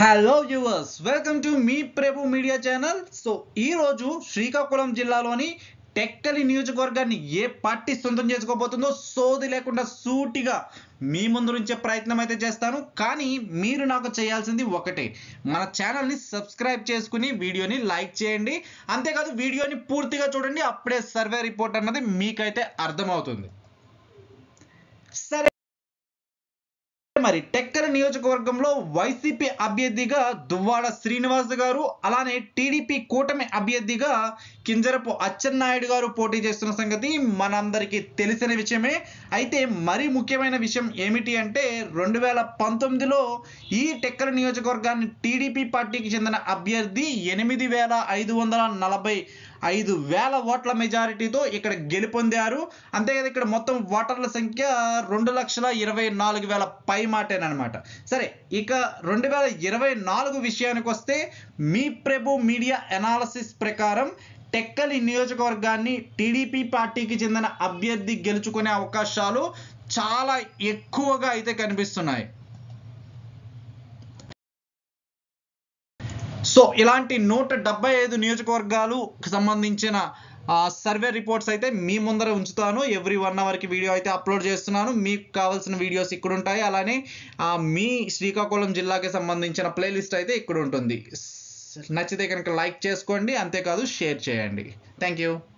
hello viewers welcome to మీ Prabhu media channel so ఈరోజు శ్రీకాకుళం జిల్లాలోని టెక్కలి నియోజకవర్గాన్ని ఏ పార్టీ సొంతం చేసుకోబోతుందో సోది లేకుండా సూటిగా మీ ముందు నుంచే ప్రయత్నం అయితే చేస్తాను కానీ మీరు నాకు చేయాల్సింది ఒకటే మన ఛానల్ని సబ్స్క్రైబ్ చేసుకుని వీడియోని లైక్ చేయండి అంతేకాదు వీడియోని పూర్తిగా చూడండి అప్పుడే సర్వే రిపోర్ట్ అన్నది మీకైతే అర్థమవుతుంది సరే మరి టెక్కర నియోజకవర్గంలో వైసీపీ అభ్యర్థిగా దువ్వాడ శ్రీనివాస్ గారు అలానే టీడీపీ కూటమి అభ్యర్థిగా కింజరపు అచ్చెన్నాయుడు గారు పోటీ చేస్తున్న సంగతి మనందరికీ తెలిసిన విషయమే అయితే మరి ముఖ్యమైన విషయం ఏమిటి అంటే రెండు వేల పంతొమ్మిదిలో ఈ టెక్కర నియోజకవర్గాన్ని టీడీపీ పార్టీకి చెందిన అభ్యర్థి ఎనిమిది వేల ఐదు వందల నలభై ఐదు వేల ఓట్ల మెజారిటీతో ఇక్కడ గెలుపొందారు అంతేకాదు ఇక్కడ మొత్తం ఓటర్ల సంఖ్య రెండు లక్షల ఇరవై నాలుగు వేల పై మాటేనమాట సరే ఇక రెండు వేల ఇరవై నాలుగు విషయానికి వస్తే మీ ప్రభు మీడియా అనాలసిస్ ప్రకారం టెక్కలి నియోజకవర్గాన్ని టీడీపీ పార్టీకి చెందిన అభ్యర్థి గెలుచుకునే అవకాశాలు చాలా ఎక్కువగా అయితే కనిపిస్తున్నాయి సో ఇలాంటి నూట డెబ్బై ఐదు నియోజకవర్గాలు సంబంధించిన సర్వే రిపోర్ట్స్ అయితే మీ ముందర ఉంచుతాను ఎవ్రీ వన్ అవర్కి వీడియో అయితే అప్లోడ్ చేస్తున్నాను మీకు కావాల్సిన వీడియోస్ ఇక్కడ ఉంటాయి అలానే ఆ, మీ శ్రీకాకుళం జిల్లాకి సంబంధించిన ప్లేలిస్ట్ అయితే ఇక్కడ ఉంటుంది నచ్చితే కనుక లైక్ చేసుకోండి అంతేకాదు షేర్ చేయండి థ్యాంక్ యూ